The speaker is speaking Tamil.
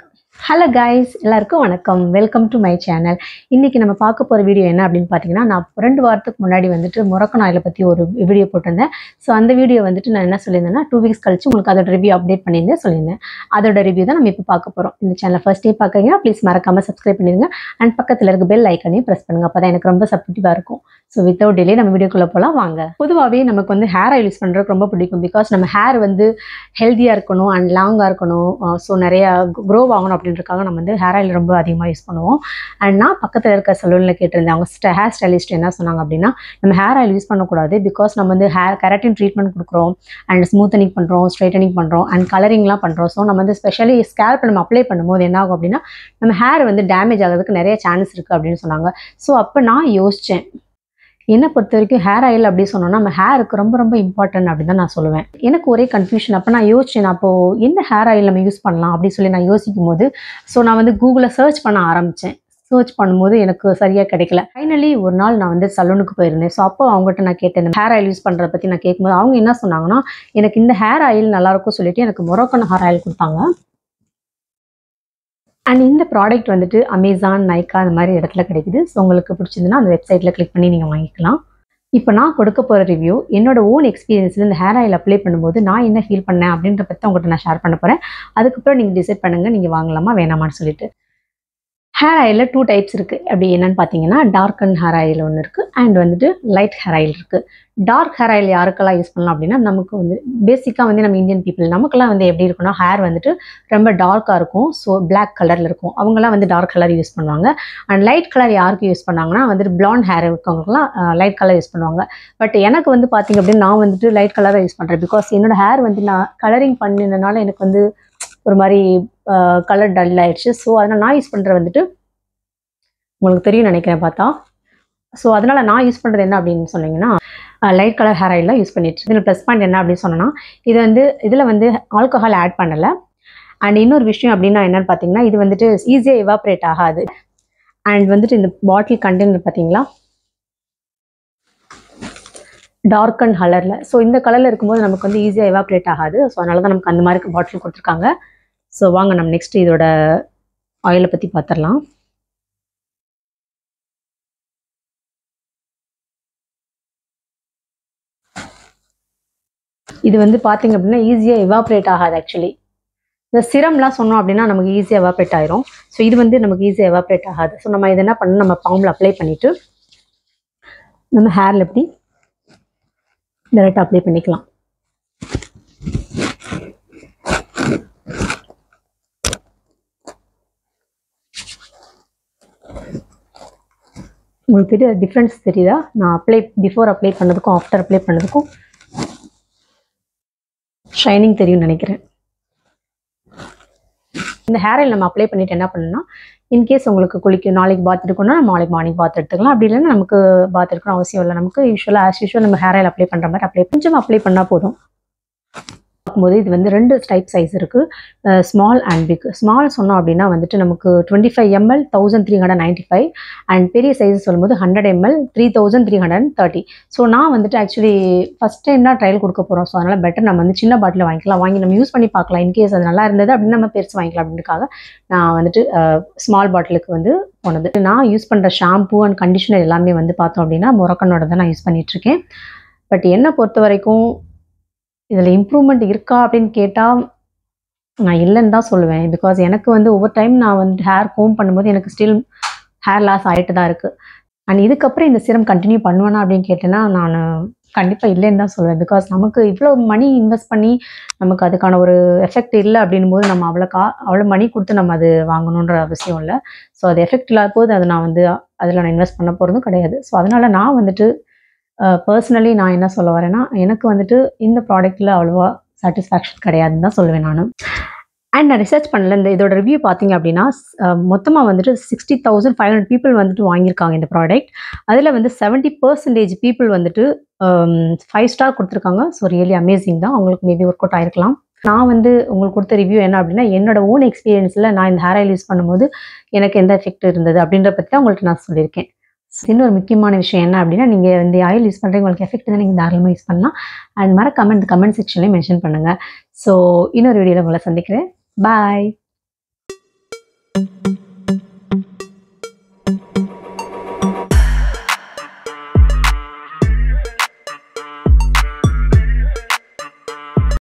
ஹலோ கைஸ் எல்லாருக்கும் வணக்கம் வெல்கம் டு மை சேனல் இன்றைக்கி நம்ம பார்க்க போகிற வீடியோ என்ன அப்படின்னு பார்த்தீங்கன்னா நான் ரெண்டு வாரத்துக்கு முன்னாடி வந்துட்டு முறக்கன் ஆயிலை பற்றி ஒரு வீடியோ போட்டிருந்தேன் ஸோ அந்த வீடியோ வந்துட்டு நான் என்ன சொல்லியிருந்தேன்னா டூ வீக்ஸ் கழிச்சு உங்களுக்கு அதோட ரிவ்யூ அப்டேட் பண்ணியிருந்தேன் சொல்லியிருந்தேன் அதோட ரிவ்யூ தான் நம்ம இப்போ பார்க்க போகிறோம் இந்த சேனலை ஃபர்ஸ்ட் டைம் பார்க்குறீங்கன்னா ப்ளீஸ் மறக்காமல் சப்ஸ்கிரைப் பண்ணிடுங்க அண்ட் பக்கத்தில் இருக்க பெல் ஐக்கனையும் ப்ரெஸ் பண்ணுங்கள் அப்போ தான் எனக்கு ரொம்ப சப்போர்ட்டிவாக இருக்கும் ஸோ வித்தவுட் டிலே நம்ம வீடியோக்குள்ளே போகலாம் வாங்க பொதுவாகவே நமக்கு வந்து ஹேர் ஆயில் யூஸ் பண்ணுறதுக்கு ரொம்ப பிடிக்கும் பிகாஸ் நம்ம ஹேர் வந்து ஹெல்த்தியாக இருக்கணும் அண்ட் லாங்காக இருக்கணும் ஸோ நிறையா க்ரோ ஆகணும் அப்படின்றதுக்காக நம்ம வந்து ஹேர் ஆயில் ரொம்ப அதிகமாக யூஸ் பண்ணுவோம் அண்ட் நான் பக்கத்தில் இருக்க சலூனில் கேட்டிருந்தேன் அவங்க ஸ்ட ஹேர் ஸ்டைலிஸ்ட் என்ன சொன்னாங்க அப்படின்னா நம்ம ஹேர் ஆயில் யூஸ் பண்ணக்கூடாது பிகாஸ் நம்ம வந்து ஹேர் கெரட்டின் ட்ரீட்மெண்ட் கொடுக்குறோம் அண்ட் ஸ்மூத்தனிங் பண்ணுறோம் ஸ்ட்ரைட்டனிங் பண்ணுறோம் அண்ட் கலரிங்லாம் பண்ணுறோம் ஸோ நம்ம வந்து ஸ்பெஷலி ஸ்கேல்ப் நம்ம அப்ளை பண்ணும்போது என்ன ஆகும் அப்படின்னா நம்ம ஹேர் வந்து டேமேஜ் ஆகிறதுக்கு நிறைய சான்ஸ் இருக்குது அப்படின்னு சொன்னாங்க ஸோ அப்போ நான் யோசித்தேன் என்னை பொறுத்த வரைக்கும் ஹேர் ஆயில் அப்படி சொன்னோன்னா நம்ம ஹேருக்கு ரொம்ப ரொம்ப இம்பார்ட்டன்ட் அப்படின்னு தான் நான் சொல்லுவேன் எனக்கு ஒரே கன்ஃபியூஷன் அப்போ நான் யோசிச்சேன் நான் அப்போது என்ன ஹேர் ஆயில் நம்ம யூஸ் பண்ணலாம் அப்படின்னு சொல்லி நான் யோசிக்கும் போது ஸோ நான் வந்து கூகுளில் சர்ச் பண்ண ஆரம்பித்தேன் சர்ச் பண்ணும்போது எனக்கு சரியாக கிடைக்கல ஃபைனலி ஒரு நாள் நான் வந்து சலூனுக்கு போயிருந்தேன் ஸோ அப்போ அவங்ககிட்ட நான் கேட்டேன் இந்த ஹேர் ஆயில் யூஸ் பண்ணுறத பற்றி நான் கேட்கும்போது அவங்க என்ன சொன்னாங்கன்னா எனக்கு இந்த ஹேர் ஆயில் நல்லாயிருக்கும் சொல்லிட்டு எனக்கு மொரோக்கன் ஹேர் ஆயில் கொடுத்தாங்க அண்ட் இந்த ப்ராடக்ட் வந்துட்டு அமேசான் நைக்கா அந்த மாதிரி இடத்துல கிடைக்குது ஸோ உங்களுக்கு பிடிச்சதுன்னா அந்த வெப்சைட்டில் கிளிக் பண்ணி நீங்கள் வாங்கிக்கலாம் இப்போ நான் கொடுக்க போகிற ரிவ்யூ என்னோட ஓன் எக்ஸ்பீரியன்ஸில் இந்த ஹேர் ஆயில் அப்ளை பண்ணும்போது நான் என்ன ஃபீல் பண்ணேன் அப்படின்ற பற்றி உங்கள்கிட்ட நான் ஷேர் பண்ண போகிறேன் அதுக்கப்புறம் நீங்கள் டிசைட் பண்ணுங்கள் நீங்கள் வாங்கலாமா வேணாமான்னு சொல்லிட்டு ஹேர் ஆயிலில் டூ டைப்ஸ் இருக்குது அப்படி என்னென்னு பார்த்தீங்கன்னா டார்க் அண்ட் ஹேர் ஆயில் ஒன்று இருக்குது அண்ட் வந்துட்டு லைட் ஹேர் ஆயில் இருக்குது டார்க் ஹேர் ஆயில் யாருக்கெல்லாம் யூஸ் பண்ணலாம் அப்படின்னா நமக்கு வந்து பேசிக்காக வந்து நம்ம இந்தியன் பீப்புள் நமக்கெல்லாம் வந்து எப்படி இருக்குன்னா ஹேர் வந்துட்டு ரொம்ப டார்க்காக இருக்கும் ஸோ பிளாக் கலரில் இருக்கும் அவங்கெல்லாம் வந்து டார்க் கலர் யூஸ் பண்ணுவாங்க அண்ட் லைட் கலர் யாருக்கு யூஸ் பண்ணாங்கன்னா வந்துட்டு பிளாண்ட் ஹேர் இருக்கவங்களுக்குலாம் லைட் கலர் யூஸ் பண்ணுவாங்க பட் எனக்கு வந்து பார்த்திங்க அப்படின்னா நான் வந்துட்டு லைட் கலராக யூஸ் பண்ணுறேன் பிகாஸ் என்னோட ஹேர் வந்து நான் கலரிங் பண்ணினதுனால எனக்கு வந்து ஒரு மாதிரி கலர் டல் ஆயிடுச்சு ஸோ அதனால் நான் யூஸ் பண்ணுறது வந்துட்டு உங்களுக்கு தெரியும் நினைக்கிறேன் பார்த்தா ஸோ அதனால் நான் யூஸ் பண்ணுறது என்ன அப்படின்னு சொன்னீங்கன்னா லைட் கலர் ஹேர் ஆயிலாம் யூஸ் பண்ணிட்டு இதில் ப்ளஸ் பாயிண்ட் என்ன அப்படின்னு சொன்னோன்னா இது வந்து இதில் வந்து ஆல்கஹால் ஆட் பண்ணலை அண்ட் இன்னொரு விஷயம் அப்படின்னா என்னன்னு பார்த்தீங்கன்னா இது வந்துட்டு ஈஸியாக எவாப்ரேட் ஆகாது அண்ட் வந்துட்டு இந்த பாட்டில் கண்டெய்னர் பார்த்தீங்களா டார்க் அண்ட் கலரில் ஸோ இந்த கலரில் இருக்கும்போது நமக்கு வந்து ஈஸியாக எவாப்ரேட் ஆகாது ஸோ அதனால தான் நமக்கு அந்த மாதிரி பாட்டில் கொடுத்துருக்காங்க ஸோ வாங்க நம்ம நெக்ஸ்ட் இதோட ஆயிலை பற்றி பார்த்துடலாம் இது வந்து பார்த்தீங்க அப்படின்னா ஈஸியாக எவாப்ரேட் ஆகாது ஆக்சுவலி இந்த சிரம்லாம் சொன்னோம் அப்படின்னா நமக்கு ஈஸியாக எவாப்ரேட் ஆயிரும் ஸோ இது வந்து நமக்கு ஈஸியாக எவாப்ரேட் ஆகாது ஸோ நம்ம இது என்ன பண்ணணும் நம்ம பாம்பில் அப்ளை பண்ணிவிட்டு நம்ம ஹேரில் எப்படி டேரெக்டாக அப்ளை பண்ணிக்கலாம் உங்களுக்கு தெரிய டிஃப்ரென்ஸ் தெரியுதா நான் அப்ளை பிஃபோர் அப்ளை பண்ணதுக்கும் ஆஃப்டர் அப்ளை பண்ணதுக்கும் ஷைனிங் தெரியும்னு நினைக்கிறேன் இந்த ஹேர் ஆயில் நம்ம அப்ளை பண்ணிட்டு என்ன பண்ணணும்னா இன்கேஸ் உங்களுக்கு குளிக்க நாளைக்கு பாத் எடுக்கணும்னா நம்ம நாளைக்கு மார்னிங் பாத் எடுத்துக்கலாம் அப்படி இல்லைன்னா நமக்கு பாத் எடுக்கணும் அவசியம் இல்லை நமக்கு யூஸ்வலாக ஆஸ் யூஸ்வல் நம்ம ஹேர் ஆயில் அப்ளை பண்ணுற மாதிரி அப்ளை கொஞ்சம் அப்ளை பண்ணால் போதும் பார்க்கும்போது இது வந்து ரெண்டு டைப் சைஸ் இருக்குது ஸ்மால் அண்ட் பிக் ஸ்மால் சொன்னோம் அப்படின்னா வந்துட்டு நமக்கு twenty five ML thousand three hundred ninety five and பெரிய சைஸ் சொல்லும்போது hundred ML three thousand three hundred thirty so நான் வந்துட்டு ஆக்சுவலி ஃபஸ்ட் டைம் தான் ட்ரையல் கொடுக்க போகிறோம் ஸோ அதனால் பெட்டர் நம்ம வந்து சின்ன பாட்டில் வாங்கிக்கலாம் வாங்கி நம்ம யூஸ் பண்ணி பார்க்கலாம் இன்கேஸ் அது நல்லா இருந்தது அப்படின்னு நம்ம பெருசு வாங்கிக்கலாம் அப்படின்றக்காக நான் வந்துட்டு ஸ்மால் பாட்டிலுக்கு வந்து போனது நான் யூஸ் பண்ணுற ஷாம்பூ அண்ட் கண்டிஷனர் எல்லாமே வந்து பார்த்தோம் அப்படின்னா மொரக்கனோட தான் நான் யூஸ் பண்ணிகிட்ருக்கேன் பட் என்னை பொறுத்த வரைக்கும் இதில் இம்ப்ரூவ்மெண்ட் இருக்கா அப்படின்னு கேட்டால் நான் இல்லைன்னு தான் சொல்லுவேன் பிகாஸ் எனக்கு வந்து ஒவ்வொரு டைம் நான் வந்து ஹேர் கோம் பண்ணும்போது எனக்கு ஸ்டில் ஹேர் லாஸ் ஆகிட்டு தான் இருக்குது அண்ட் இதுக்கப்புறம் இந்த சிரம் கண்டினியூ பண்ணுவேனா அப்படின்னு கேட்டேன்னா நான் கண்டிப்பாக இல்லைன்னு தான் சொல்லுவேன் பிகாஸ் நமக்கு இவ்வளோ மணி இன்வெஸ்ட் பண்ணி நமக்கு அதுக்கான ஒரு எஃபெக்ட் இல்லை அப்படின் போது நம்ம அவ்வளோ கா அவ்வளோ மணி கொடுத்து நம்ம அது வாங்கணுன்ற அவசியம் இல்லை ஸோ அது எஃபெக்ட் இல்லாத போது அது நான் வந்து அதில் நான் இன்வெஸ்ட் பண்ண போகிறதும் கிடையாது ஸோ அதனால் நான் வந்துட்டு பர்சனலி நான் என்ன சொல்ல வரேன்னா எனக்கு வந்துட்டு இந்த ப்ராடக்ட்டில் அவ்வளோவா சாட்டிஸ்ஃபேக்ஷன் கிடையாதுன்னு தான் சொல்லுவேன் நான் அண்ட் நான் ரிசர்ச் பண்ணல இந்த இதோட ரிவ்யூ பார்த்தீங்க அப்படின்னா மொத்தமாக வந்துட்டு sixty thousand five hundred people வந்துட்டு வாங்கியிருக்காங்க இந்த ப்ராடக்ட் அதில் வந்து செவன்ட்டி பர்சன்டேஜ் பீப்புள் வந்துட்டு ஃபைவ் ஸ்டார் கொடுத்துருக்காங்க ஸோ ரியலி அமேசிங் தான் அவங்களுக்கு மேபி ஒர்க் அவுட் ஆயிருக்கலாம் நான் வந்து உங்களுக்கு கொடுத்த ரிவ்யூ என்ன அப்படின்னா என்னோட ஓன் எக்ஸ்பீரியன்ஸில் நான் இந்த ஹேர் ஆயில் யூஸ் பண்ணும்போது எனக்கு எந்த எஃபெக்ட் இருந்தது அப்படின்ற பற்றி தான் உங்கள்கிட்ட நான் சொல்லியிருக்கேன் இன்னொரு முக்கியமான விஷயம் என்ன அப்படின்னா நீங்கள் இந்த ஆயில் யூஸ் பண்ணுறீங்க உங்களுக்கு எஃபெக்ட் தான் நீங்கள் தாராளமாக யூஸ் பண்ணலாம் அண்ட் மறக்காம இந்த கமெண்ட் செக்ஷன்லேயும் மென்ஷன் பண்ணுங்கள் ஸோ இன்னொரு வீடியோவில் உங்களை சந்திக்கிறேன் பாய்